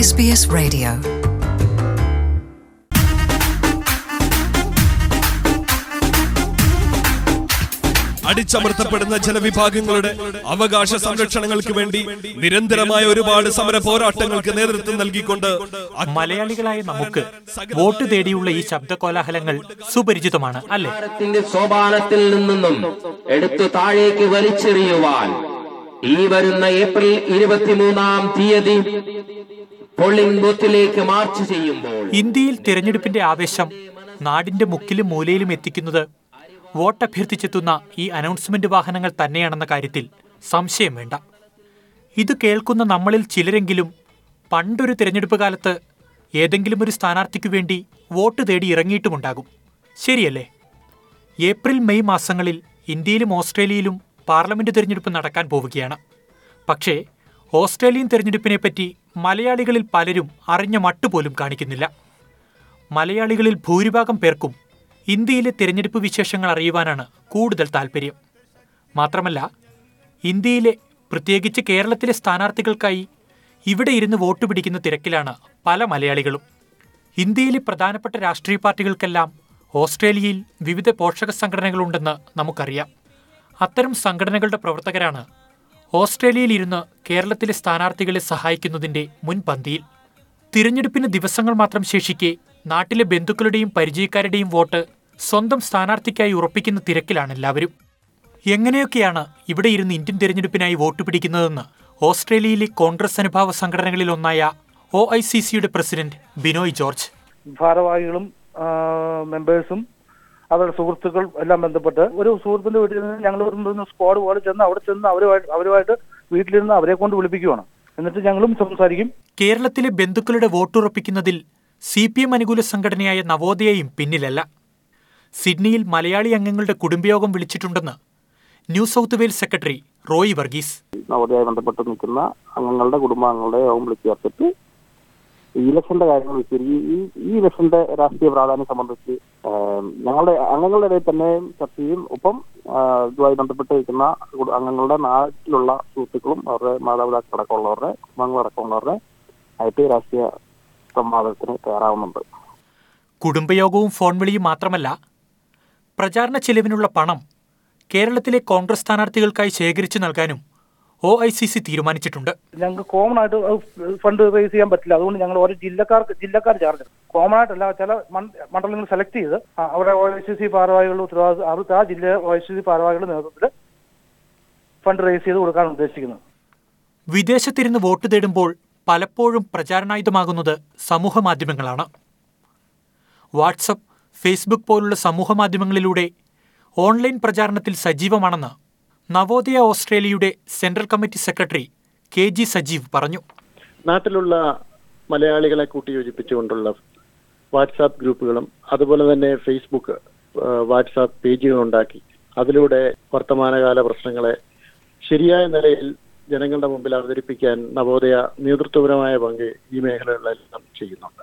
SBS Radio. അടിച്ചമർത്തപ്പെടുന്ന ജനവിഭാഗങ്ങളുടെ അവകാശ സംരക്ഷണങ്ങൾക്ക് വേണ്ടി നിരന്തരമായ ഒരുപാട് സമര പോരാട്ടങ്ങൾക്ക് നേതൃത്വം നൽകിക്കൊണ്ട് മലയാളികളായ നമുക്ക് വോട്ട് തേടിയുള്ള ഈ ശബ്ദകോലാഹലങ്ങൾ സുപരിചിതമാണ് അല്ലേ അധികാരത്തിന്റെ സോപാനത്തിൽ നിന്നും എടുത്തു താഴേക്ക് വലിച്ചെറിയുവാൻ ഈ വരുന്ന ഏപ്രിൽ ഇരുപത്തിമൂന്നാം തീയതി പോളിംഗ് ബൂത്തിലേക്ക് മാർച്ച് ചെയ്യുമ്പോൾ ഇന്ത്യയിൽ തിരഞ്ഞെടുപ്പിന്റെ ആവേശം നാടിന്റെ മുക്കിലും മൂലയിലും എത്തിക്കുന്നത് വോട്ടഭ്യർത്ഥിച്ചെത്തുന്ന ഈ അനൗൺസ്മെന്റ് വാഹനങ്ങൾ തന്നെയാണെന്ന കാര്യത്തിൽ സംശയം വേണ്ട ഇത് കേൾക്കുന്ന നമ്മളിൽ ചിലരെങ്കിലും പണ്ടൊരു തിരഞ്ഞെടുപ്പ് കാലത്ത് ഏതെങ്കിലും ഒരു സ്ഥാനാർത്ഥിക്കു വേണ്ടി വോട്ട് തേടി ഇറങ്ങിയിട്ടുമുണ്ടാകും ശരിയല്ലേ ഏപ്രിൽ മെയ് മാസങ്ങളിൽ ഇന്ത്യയിലും ഓസ്ട്രേലിയയിലും പാർലമെന്റ് തിരഞ്ഞെടുപ്പ് നടക്കാൻ പോവുകയാണ് പക്ഷേ ഓസ്ട്രേലിയൻ തിരഞ്ഞെടുപ്പിനെപ്പറ്റി മലയാളികളിൽ പലരും അറിഞ്ഞ മട്ടുപോലും കാണിക്കുന്നില്ല മലയാളികളിൽ ഭൂരിഭാഗം പേർക്കും ഇന്ത്യയിലെ തിരഞ്ഞെടുപ്പ് വിശേഷങ്ങൾ അറിയുവാനാണ് കൂടുതൽ താൽപ്പര്യം മാത്രമല്ല ഇന്ത്യയിലെ പ്രത്യേകിച്ച് കേരളത്തിലെ സ്ഥാനാർത്ഥികൾക്കായി ഇവിടെ ഇരുന്ന് വോട്ട് പിടിക്കുന്ന തിരക്കിലാണ് പല മലയാളികളും ഇന്ത്യയിലെ പ്രധാനപ്പെട്ട രാഷ്ട്രീയ പാർട്ടികൾക്കെല്ലാം ഓസ്ട്രേലിയയിൽ വിവിധ പോഷക സംഘടനകളുണ്ടെന്ന് നമുക്കറിയാം അത്തരം സംഘടനകളുടെ പ്രവർത്തകരാണ് ഓസ്ട്രേലിയയിൽ ഇരുന്ന് കേരളത്തിലെ സ്ഥാനാർത്ഥികളെ സഹായിക്കുന്നതിന്റെ മുൻപന്തിയിൽ തിരഞ്ഞെടുപ്പിന് ദിവസങ്ങൾ മാത്രം ശേഷിക്കെ നാട്ടിലെ ബന്ധുക്കളുടെയും പരിചയക്കാരുടെയും വോട്ട് സ്വന്തം സ്ഥാനാർത്ഥിക്കായി ഉറപ്പിക്കുന്ന തിരക്കിലാണ് എല്ലാവരും എങ്ങനെയൊക്കെയാണ് ഇവിടെ ഇരുന്ന് ഇന്ത്യൻ തിരഞ്ഞെടുപ്പിനായി വോട്ട് പിടിക്കുന്നതെന്ന് ഓസ്ട്രേലിയയിലെ കോൺഗ്രസ് അനുഭാവ സംഘടനകളിൽ ഒന്നായ ഒ ഐ സി സിയുടെ പ്രസിഡന്റ് ബിനോയ് ജോർജ് ഭാരവാഹികളും ആ, മെമ്പേഴ്സും അവരുടെ സുഹൃത്തുക്കൾ എല്ലാം ബന്ധപ്പെട്ട് ഒരു സുഹൃത്തിന്റെ വീട്ടിൽ നിന്ന് ഞങ്ങൾ ഒരു സ്ക്വാഡ് പോലെ ചെന്ന് അവിടെ ചെന്ന് അവരുമായിട്ട് അവരുമായിട്ട് വീട്ടിലിരുന്ന് അവരെ കൊണ്ട് വിളിപ്പിക്കുവാണ് എന്നിട്ട് ഞങ്ങളും സംസാരിക്കും കേരളത്തിലെ ബന്ധുക്കളുടെ വോട്ടുറപ്പിക്കുന്നതിൽ സി പി എം അനുകൂല സംഘടനയായ നവോദയയും പിന്നിലല്ല സിഡ്നിയിൽ മലയാളി അംഗങ്ങളുടെ കുടുംബയോഗം വിളിച്ചിട്ടുണ്ടെന്ന് New South Wales secretary Roy Varghese നവോദയമായി ബന്ധപ്പെട്ട് നിൽക്കുന്ന അംഗങ്ങളുടെ കുടുംബാംഗങ്ങളുടെ യോഗം വിളിച്ചു ചേർത്തിട്ട് ഈ ഇലക്ഷന്റെ കാര്യങ്ങൾ വെച്ച് ഈ ഈ- ഈ ഇലക്ഷന്റെ രാഷ്ട്രീയ പ്രാധാന്യം സംബന്ധിച്ച് ഏം, ഞങ്ങളുടെ അംഗങ്ങളുടെ ഇടയിൽ തന്നെ ചർച്ച ചെയ്യും ഒപ്പം ആ, ഇതുമായി ബന്ധപ്പെട്ട് നിൽക്കുന്ന കുട- അംഗങ്ങളുടെ നാട്ടിലുള്ള സുഹൃത്തുക്കളും അവരുടെ മാതാപിതാക്കൾ അടക്കമുള്ളവരുടെ കുടുംബങ്ങളടക്കമുള്ളവരുടെ ആയിട്ട് രാഷ്ട്രീയ സംവാദത്തിന് തയ്യാറാവുന്നുണ്ട് കുടുംബയോഗവും ഫോൺ വിളിയും മാത്രമല്ല പ്രചാരണ ചെലവിനുള്ള പണം കേരളത്തിലെ കോൺഗ്രസ് സ്ഥാനാർത്ഥികൾക്കായി ശേഖരിച്ചു നൽകാനും ഒ ഐ സി സി തീരുമാനിച്ചിട്ടുണ്ട് ഞങ്ങൾക്ക് കോമൺ ആയിട്ട് ഫണ്ട് റേസ് ചെയ്യാൻ പറ്റില്ല അതുകൊണ്ട് ഞങ്ങൾ ഓരോ ജില്ലക്കാർക്ക് ജില്ലക്കാർ ചാർജ് കോമൺ ആയിട്ടല്ല ചില മൺ- മണ്ഡലങ്ങൾ സെലക്ട് ചെയ്ത് ആ, അവിടെ ഒ ഐ സി സി ഭാരവാഹികളുടെ ഉത്തരവാദിത്വം അവർ ആ ജില്ല ഒ ഐ സി സി ഭാരവാഹികളുടെ നേതൃത്വത്തിൽ ഫണ്ട് റേസ് ചെയ്ത് കൊടുക്കാനാണ് ഉദ്ദേശിക്കുന്നത് വിദേശത്തിരുന്ന് വോട്ട് തേടുമ്പോൾ പലപ്പോഴും പ്രചാരണായുധമാകുന്നത് സമൂഹ മാധ്യമങ്ങളാണ് വാട്സപ്പ് ഫേസ്ബുക്ക് പോലുള്ള സമൂഹ മാധ്യമങ്ങളിലൂടെ ഓൺലൈൻ പ്രചാരണത്തിൽ സജീവമാണെന്ന് നവോദയ ഓസ്ട്രേലിയയുടെ central committee secretary K G Sajeev പറഞ്ഞു നാട്ടിലുള്ള മലയാളികളെ കൂട്ടിയോജിപ്പിച്ചുകൊണ്ടുള്ള വാട്സാപ്പ് ഗ്രൂപ്പുകളും അതുപോലെ തന്നെ ഫേസ്ബുക്ക് ആ, വാട്സാപ്പ് പേജുകൾ ഉണ്ടാക്കി അതിലൂടെ വർത്തമാനകാല പ്രശ്നങ്ങളെ ശരിയായ നിലയിൽ ജനങ്ങളുടെ മുമ്പിൽ അവതരിപ്പിക്കാൻ നവോദയ നേതൃത്വപരമായ പങ്ക് ഈ മേഖലകളിലെല്ലാം ചെയ്യുന്നുണ്ട്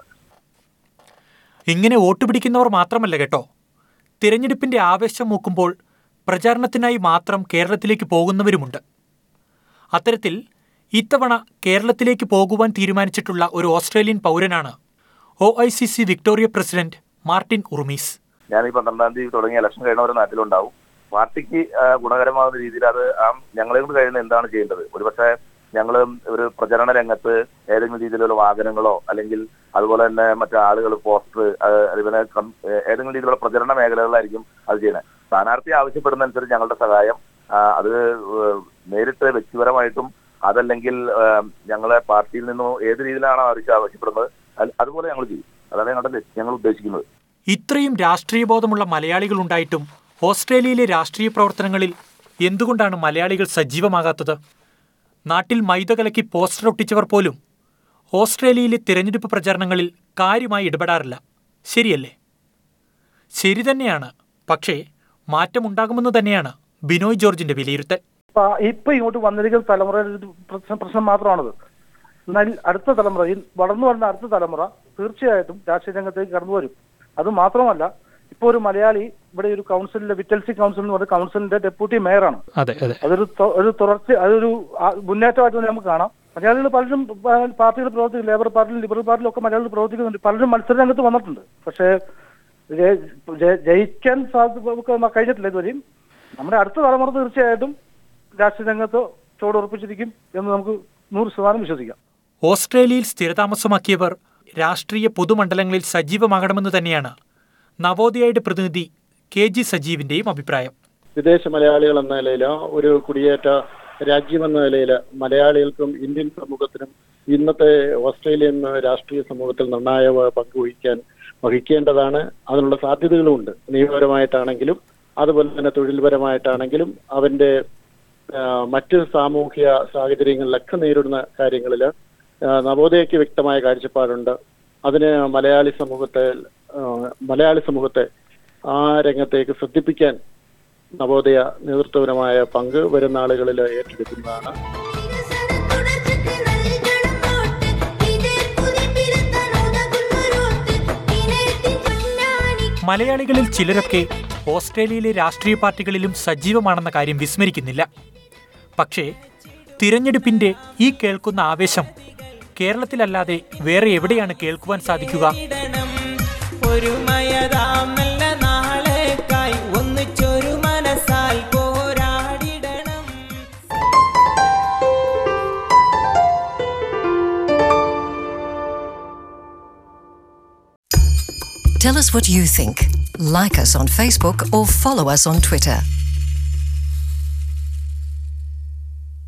ഇങ്ങനെ വോട്ട് പിടിക്കുന്നവർ മാത്രമല്ല കേട്ടോ തിരഞ്ഞെടുപ്പിന്റെ ആവേശം മൂക്കുമ്പോൾ പ്രചാരണത്തിനായി മാത്രം കേരളത്തിലേക്ക് പോകുന്നവരുമുണ്ട് അത്തരത്തിൽ ഇത്തവണ കേരളത്തിലേക്ക് പോകുവാൻ തീരുമാനിച്ചിട്ടുള്ള ഒരു ഓസ്ട്രേലിയൻ പൗരനാണ് O I C C Victoria president Martin Urumees ഞാൻ ഈ പന്ത്രണ്ടാം തീയതി തുടങ്ങിയ ഇലക്ഷൻ കഴിയുന്നവർ നാട്ടിലുണ്ടാവും പാർട്ടിക്ക് ആ, ഗുണകരമാകുന്ന രീതിയിൽ അത് ആ ഞങ്ങളെ കൊണ്ട് കഴിയുന്ന എന്താണ് ചെയ്യേണ്ടത് ഒരുപക്ഷെ ഞങ്ങൾ ഒരു പ്രചരണ രംഗത്ത് ഏതെങ്കിലും രീതിയിലുള്ള വാഹനങ്ങളോ അല്ലെങ്കിൽ അതുപോലെ തന്നെ മറ്റു ആളുകൾ പോസ്റ്റർ അതുപോലെ കം- ഏതെങ്കിലും രീതിയിലുള്ള പ്രചരണ മേഖലകളിലായിരിക്കും അത് ചെയ്യുന്നത് സ്ഥാനാർത്ഥി ആവശ്യപ്പെടുന്ന അനുസരിച്ച് ഞങ്ങളുടെ സഹായം ആ, അത് ഏഹ്, നേരിട്ട് വ്യക്തിപരമായിട്ടും അതല്ലെങ്കിൽ ഏഹ്, ഞങ്ങളെ പാർട്ടിയിൽ നിന്നോ ഏത് രീതിയിലാണോ ആവശ്യം ആവശ്യപ്പെടുന്നത് അത് അതുപോലെ ഞങ്ങൾ ചെയ്യും അതാണ് ഞങ്ങളുടെ ലക്ഷ്യം- ഞങ്ങൾ ഉദ്ദേശിക്കുന്നത് ഇത്രയും രാഷ്ട്രീയ ബോധമുള്ള മലയാളികളുണ്ടായിട്ടും ഓസ്ട്രേലിയയിലെ രാഷ്ട്രീയ പ്രവർത്തനങ്ങളിൽ എന്തുകൊണ്ടാണ് മലയാളികൾ സജീവമാകാത്തത് നാട്ടിൽ മൈദ കലക്കി പോസ്റ്റർ ഒട്ടിച്ചവർ പോലും ഓസ്ട്രേലിയയിലെ തിരഞ്ഞെടുപ്പ് പ്രചാരണങ്ങളിൽ കാര്യമായി ഇടപെടാറില്ല ശരിയല്ലേ ശരി തന്നെയാണ് പക്ഷേ മാറ്റമുണ്ടാകുമെന്ന് തന്നെയാണ് ബിനോയ് ജോർജിന്റെ വിലയിരുത്തൽ ഇപ്പൊ ഇപ്പൊ ഇങ്ങോട്ട് വന്നിരിക്കുന്ന തലമുറയുടെ ഒരു പ്രശ്നം പ്രശ്നം മാത്രമാണത് എന്നാൽ അടുത്ത തലമുറ ഈ വളർന്നു വരുന്ന അടുത്ത തലമുറ തീർച്ചയായിട്ടും രാഷ്ട്രീയ രംഗത്തേക്ക് കടന്നു വരും അത് മാത്രമല്ല ഇപ്പൊ ഒരു മലയാളി ഇവിടെ ഒരു കൗൺസിലിന്റെ വിറ്റൽസി കൗൺസിൽ എന്ന് പറയുന്ന കൗൺസിലിന്റെ ഡെപ്യൂട്ടി മേയറാണ് അതെ അതെ അതൊരു തൊ- ഒരു തുടർച്ച അതൊരു ആ, മുന്നേറ്റമായിട്ട് തന്നെ നമുക്ക് കാണാം മലയാളികൾ പലരും പ- പാർട്ടികൾ പ്രവർത്തിക്കും ലേബർ പാർട്ടിയിലും ലിബറൽ പാർട്ടിയിലും ഒക്കെ മലയാളികൾ പ്രവർത്തിക്കുന്നുണ്ട് പലരും മത്സര രംഗത്ത് വന്നിട്ടുണ്ട് പക്ഷേ ജയ- ജയ- ജയിക്കാൻ സാധ്യത ഒക്കെ കഴിഞ്ഞിട്ടില്ല ഇതുവരെയും നമ്മുടെ അടുത്ത തലമുറ തീർച്ചയായിട്ടും രാഷ്ട്രീയ രംഗത്ത് ചോടുറപ്പിച്ചിരിക്കും എന്ന് നമുക്ക് നൂറ് ശതമാനം വിശ്വസിക്കാം ഓസ്ട്രേലിയയിൽ സ്ഥിരതാമസമാക്കിയവർ രാഷ്ട്രീയ പൊതുമണ്ഡലങ്ങളിൽ സജീവമാകണമെന്ന് തന്നെയാണ് നവോദയയുടെ പ്രതിനിധി കെ ജി സജീവിന്റെയും അഭിപ്രായം വിദേശ മലയാളികൾ എന്ന നിലയിൽ ഒരു കുടിയേറ്റ രാജ്യമെന്ന നിലയിൽ മലയാളികൾക്കും ഇന്ത്യൻ സമൂഹത്തിനും ഇന്നത്തെ ഓസ്ട്രേലിയൻ രാഷ്ട്രീയ സമൂഹത്തിൽ നിർണായക പങ്ക് വഹിക്കാൻ വഹിക്കേണ്ടതാണ് അതിനുള്ള സാധ്യതകളുമുണ്ട് നിയമപരമായിട്ടാണെങ്കിലും അതുപോലെ തന്നെ തൊഴിൽപരമായിട്ടാണെങ്കിലും അവന്റെ ആ, മറ്റ് സാമൂഹ്യ സാഹചര്യങ്ങളിലൊക്കെ നേരിടുന്ന കാര്യങ്ങളിൽ നവോദയയ്ക്ക് വ്യക്തമായ കാഴ്ചപ്പാടുണ്ട് അതിന് മലയാളി സമൂഹത്തെ ആ, മലയാളി സമൂഹത്തെ ആ രംഗത്തേക്ക് ശ്രദ്ധിപ്പിക്കാൻ നവോദയ നേതൃത്വപരമായ പങ്ക് വരുന്ന ആളുകളിൽ ഏറ്റെടുക്കുന്നതാണ് മലയാളികളിൽ ചിലരൊക്കെ ഓസ്ട്രേലിയയിലെ രാഷ്ട്രീയ പാർട്ടികളിലും സജീവമാണെന്ന കാര്യം വിസ്മരിക്കുന്നില്ല പക്ഷേ തിരഞ്ഞെടുപ്പിന്റെ ഈ കേൾക്കുന്ന ആവേശം കേരളത്തിലല്ലാതെ വേറെ എവിടെയാണ് കേൾക്കുവാൻ സാധിക്കുക ഒരു മയതാം നല്ല നാളേക്കായി ഒന്നിച്ചൊരു മനസ്സായി പോരാടിടണം Tell us what you think. Like us on Facebook or follow us on Twitter.